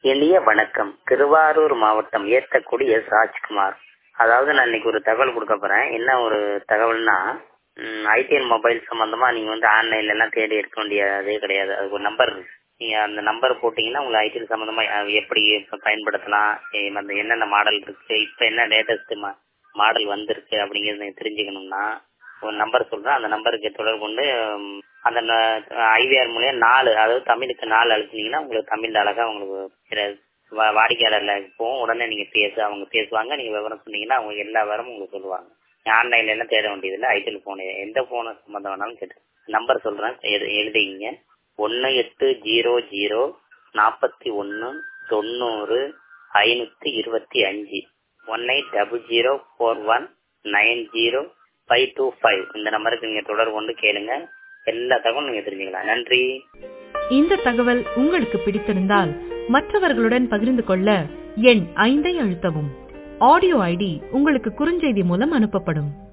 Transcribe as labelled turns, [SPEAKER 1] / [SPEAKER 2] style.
[SPEAKER 1] இனிய வணக்கம் திருவாரூர் மாவட்டம் ஏத்தக்குடி எஸ் ராஜ்குமார் அதாவது நான் இன்னைக்கு ஒரு தகவல் கொடுக்க போறேன் என்ன ஒரு தகவல்னா ஐடிஎல் மொபைல் சம்பந்தமா நீங்க வந்து ஆன்லைன்ல எல்லாம் தேடி இருக்க வேண்டியதே கிடையாது அதுக்கு ஒரு நம்பர் இருக்கு நீங்க அந்த நம்பர் போட்டீங்கன்னா உங்களை ஐடிஎல் சம்பந்தமா அது எப்படி இப்ப பயன்படுத்தலாம் எ- அந்த என்னென்ன மாடல் இருக்கு இப்ப என்ன லேட்டஸ்ட் மாடல் வந்திருக்கு அப்படிங்கறத நீங்க தெரிஞ்சுக்கணும்னா ஒரு நம்பர் சொல்றேன் அந்த நம்பருக்கு தொடர்பு கொண்டு ம், அந்த ஐவிஆர் மூலியம் நாலு அதாவது தமிழுக்கு நாலு அழுத்தினீங்கன்னா உங்களுக்கு தமிழ்ல அழகா உங்களுக்கு பிற- வா- வாடிக்கையாளர்ல போகும் உடனே நீங்க பேச அவங்க பேசுவாங்க நீங்க விவரம் சொன்னீங்கன்னா அவங்க எல்லா விவரமும் உங்களுக்கு சொல்லுவாங்க ஆன்லைன்ல எல்லாம் தேட வேண்டியதில்லை ஐடிஎல் போன் எந்த போன சம்பந்தம் வேணாலும் கேட்டு நம்பர் சொல்றேன் எழு- எழுதிங்க ஒன்னு எட்டு ஜீரோ ஜீரோ நாற்பத்தி ஒன்னு தொண்ணூறு ஐநூத்தி இருபத்தி அஞ்சு one eight double zero four one nine zero five two five இந்த நம்பருக்கு நீங்க தொடர்பு கொண்டு கேளுங்க எல்லா தகவலும் நீங்க தெரிஞ்சுக்கலாம் நன்றி
[SPEAKER 2] இந்த தகவல் உங்களுக்கு பிடித்திருந்தால் மற்றவர்களுடன் பகிர்ந்து கொள்ள எண் ஐந்தை அழுத்தவும் ஆடியோ ஐடி உங்களுக்கு குறுஞ்செய்தி மூலம் அனுப்பப்படும்